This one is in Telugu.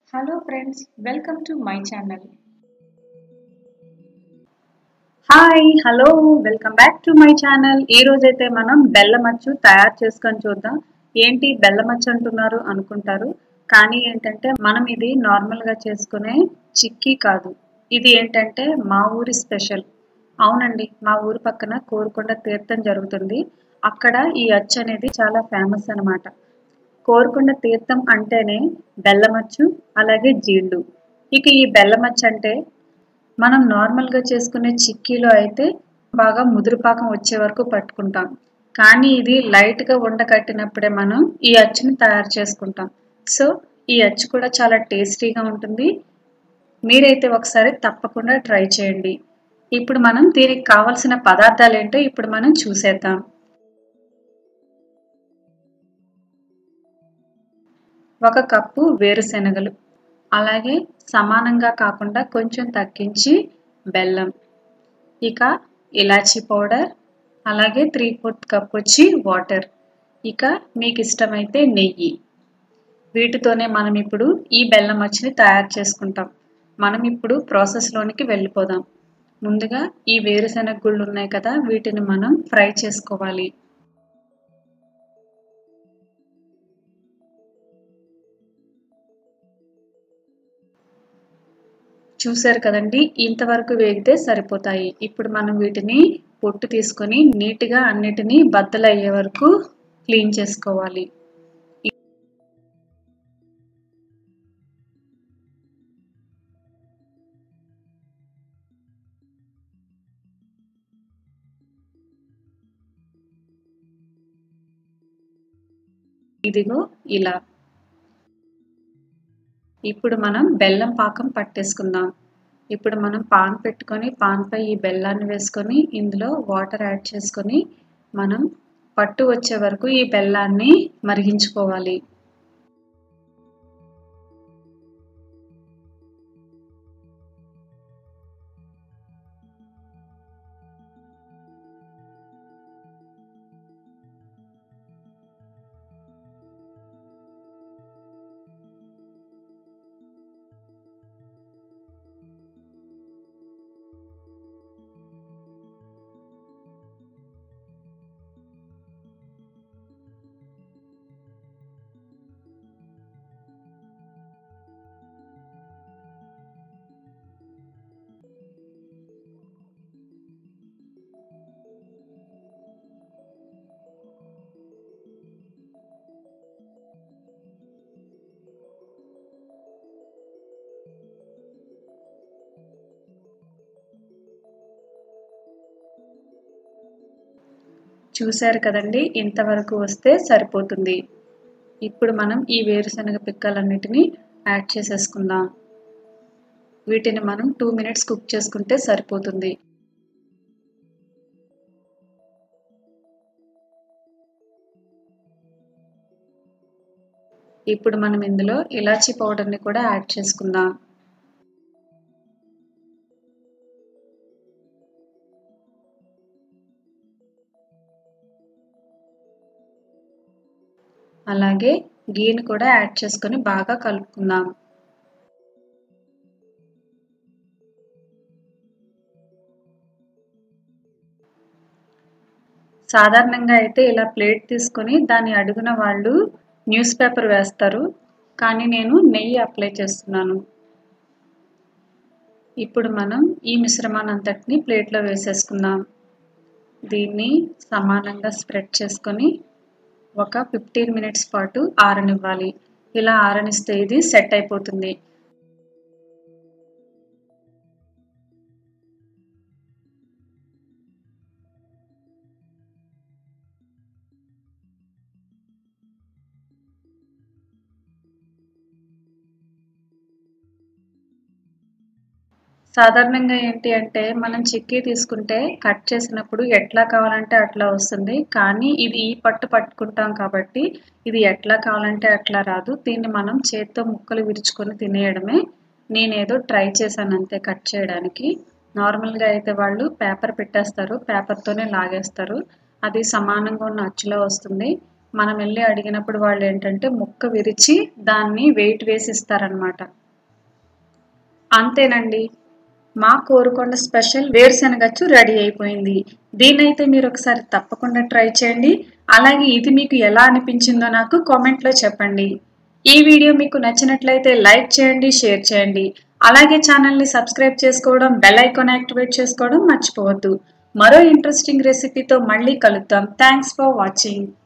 Hello friends, welcome to my channel. Hi hello welcome back to my channel ఈ రోజైతే మనం బెల్లమచ్చు తయారు చేసుకొని చూద్దాం ఏంటి బెల్లమచ్చు అంటున్నారు అనుకుంటారు కానీ ఏంటంటే మనం ఇది నార్మల్గా చేసుకునే చిక్కీ కాదు ఇది ఏంటంటే మా ఊరి స్పెషల్ అవునండి మా ఊరి పక్కన కోరుకొండ తీర్థం జరుగుతుంది అక్కడ ఈ అచ్చు అనేది చాలా ఫేమస్ అన్నమాట కోరుకొండ తీర్థం అంటేనే బెల్లమచ్చు అలాగే జీళ్ళు ఇక ఈ బెల్లమచ్చు అంటే మనం నార్మల్గా చేసుకునే చిక్కీలో అయితే బాగా ముదురుపాకం వచ్చే వరకు పట్టుకుంటాం కానీ ఇది లైట్గా ఉండకట్టినప్పుడే మనం ఈ అచ్చుని తయారు చేసుకుంటాం సో ఈ అచ్చు కూడా చాలా టేస్టీగా ఉంటుంది మీరైతే ఒకసారి తప్పకుండా ట్రై చేయండి ఇప్పుడు మనం దీనికి కావలసిన పదార్థాలు ఏంటో ఇప్పుడు మనం చూసేద్దాం ఒక కప్పు వేరుశెనగలు అలాగే సమానంగా కాకుండా కొంచెం తగ్గించి బెల్లం ఇక ఇలాచీ పౌడర్ అలాగే త్రీ ఫోర్త్ కప్ వచ్చి వాటర్ ఇక మీకు ఇష్టమైతే నెయ్యి వీటితోనే మనం ఇప్పుడు ఈ బెల్లం మచ్చిని తయారు చేసుకుంటాం మనం ఇప్పుడు ప్రాసెస్లోనికి వెళ్ళిపోదాం ముందుగా ఈ వేరుశెనగ గుళ్ళు ఉన్నాయి కదా వీటిని మనం ఫ్రై చేసుకోవాలి చూసారు కదండి ఇంతవరకు వేగితే సరిపోతాయి ఇప్పుడు మనం వీటిని పొట్టు తీసుకొని నీట్గా అన్నిటినీ బద్దలు అయ్యే వరకు క్లీన్ చేసుకోవాలి ఇదిగో ఇలా ఇప్పుడు మనం బెల్లం పాకం పట్టేసుకుందాం ఇప్పుడు మనం పాన్ పెట్టుకొని పాన్పై ఈ బెల్లాన్ని వేసుకొని ఇందులో వాటర్ యాడ్ చేసుకొని మనం పట్టు వచ్చే వరకు ఈ బెల్లాన్ని మరిగించుకోవాలి చూశారు కదండి ఇంతవరకు వస్తే సరిపోతుంది ఇప్పుడు మనం ఈ వేరుశనగ పిక్కలన్నిటిని యాడ్ చేసేసుకుందాం వీటిని మనం టూ మినిట్స్ కుక్ చేసుకుంటే సరిపోతుంది ఇప్పుడు మనం ఇందులో ఇలాచీ పౌడర్ని కూడా యాడ్ చేసుకుందాం అలాగే గీని కూడా యాడ్ చేసుకొని బాగా కలుపుకుందాం సాధారణంగా అయితే ఇలా ప్లేట్ తీసుకొని దాని అడుగున వాళ్ళు న్యూస్ పేపర్ వేస్తారు కానీ నేను నెయ్యి అప్లై చేస్తున్నాను ఇప్పుడు మనం ఈ మిశ్రమాన్ని అంతటిని ప్లేట్లో వేసేసుకుందాం దీన్ని సమానంగా స్ప్రెడ్ చేసుకొని ఒక ఫిఫ్టీన్ మినిట్స్ పాటు ఆరనివ్వాలి ఇలా ఆరనిస్తే ఇది సెట్ అయిపోతుంది సాధారణంగా ఏంటి అంటే మనం చిక్కీ తీసుకుంటే కట్ చేసినప్పుడు ఎట్లా కావాలంటే అట్లా వస్తుంది కానీ ఇది ఈ పట్టు పట్టుకుంటాం కాబట్టి ఇది ఎట్లా కావాలంటే అట్లా రాదు దీన్ని మనం చేత్తో ముక్కలు విరుచుకొని తినేయడమే నేనేదో ట్రై చేశాను అంతే కట్ చేయడానికి నార్మల్గా అయితే వాళ్ళు పేపర్ పెట్టేస్తారు పేపర్తోనే లాగేస్తారు అది సమానంగా ఉన్న అచ్చులో వస్తుంది మనం వెళ్ళి అడిగినప్పుడు వాళ్ళు ఏంటంటే ముక్క విరిచి దాన్ని వెయిట్ వేసి ఇస్తారనమాట అంతేనండి మా కోరుకొండ స్పెషల్ వేరుశనగచ్చు రెడీ అయిపోయింది దీన్నైతే మీరు ఒకసారి తప్పకుండా ట్రై చేయండి అలాగే ఇది మీకు ఎలా అనిపించిందో నాకు కామెంట్లో చెప్పండి ఈ వీడియో మీకు నచ్చినట్లయితే లైక్ చేయండి షేర్ చేయండి అలాగే ఛానల్ని సబ్స్క్రైబ్ చేసుకోవడం బెల్ ఐకాన్ యాక్టివేట్ చేసుకోవడం మర్చిపోవద్దు మరో ఇంట్రెస్టింగ్ రెసిపీతో మళ్ళీ కలుద్దాం థ్యాంక్స్ ఫర్ వాచింగ్